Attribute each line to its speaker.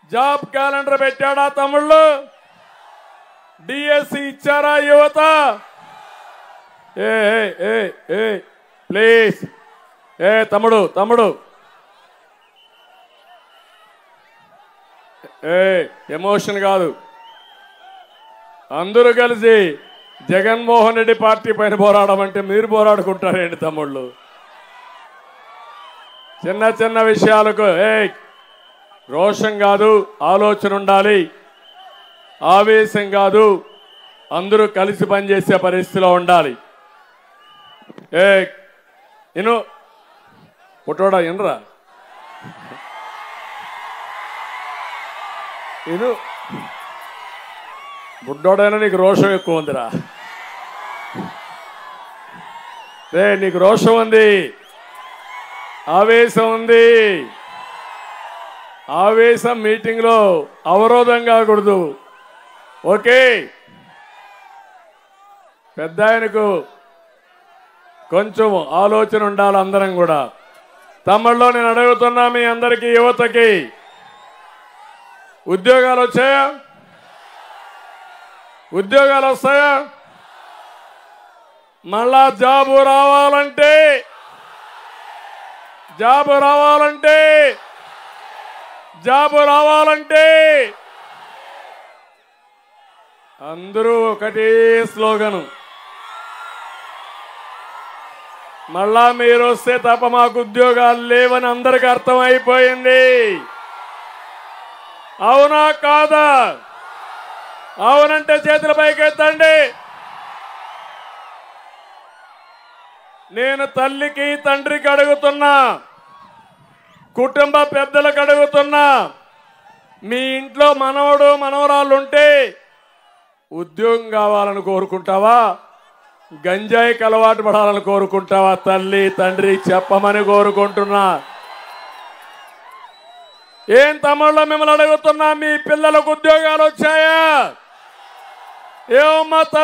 Speaker 1: job calendar పెట్టాడా తమ్ముళ్ళు DSC ఇచ్చారా యువత ఏ ఏ, ఏ ఏ ప్లీజ్ ఏ తమ్ముడు తమ్ముడు ఏ ఎమోషన్ కాదు అందరూ కలిసి జగన్మోహన్ రెడ్డి పార్టీ పైన పోరాడమంటే మీరు పోరాడుకుంటారేంటి తమ్ముళ్ళు చిన్న చిన్న విషయాలకు ఏ రోషం కాదు ఆలోచన ఉండాలి ఆవేశం కాదు అందరూ కలిసి పనిచేసే పరిస్థితిలో ఉండాలి ఏ ఇను పుట్టోడా ఇనరా ఇను బుడ్డోడైనా నీకు రోషం ఎక్కువ ఉందిరా రే నీకు రోషం ఉంది ఆవేశం ఉంది ఆవేశం మీటింగ్ లో అవరోధం కాకూడదు ఓకే పెద్ద ఆయనకు కొంచెం ఆలోచన ఉండాలి అందరం కూడా తమ్ముళ్ళు నేను అడుగుతున్నా మీ అందరికీ యువతకి ఉద్యోగాలు వచ్చాయా ఉద్యోగాలు వస్తాయా మళ్ళా జాబు రావాలంటే జాబు రావాలంటే జాబు రావాలంటే అందరూ ఒకటే స్లోగను మళ్ళా మీరు వస్తే తప్ప మాకు ఉద్యోగాలు లేవని అందరికి అర్థమైపోయింది అవునా కాదా అవునంటే చేతుల పైకెత్తండి నేను తల్లికి తండ్రికి అడుగుతున్నా కుటుంబ పెద్దలకు అడుగుతున్నా మీ ఇంట్లో మనవడు మనవరాళ్ళు ఉంటే ఉద్యోగం కావాలని కోరుకుంటావా గంజాయికి అలవాటు పడాలని కోరుకుంటావా తల్లి తండ్రి చెప్పమని కోరుకుంటున్నా ఏం తమ్ముళ్ళు మిమ్మల్ని అడుగుతున్నా మీ పిల్లలకు ఉద్యోగాలు వచ్చాయా ఏమమ్మా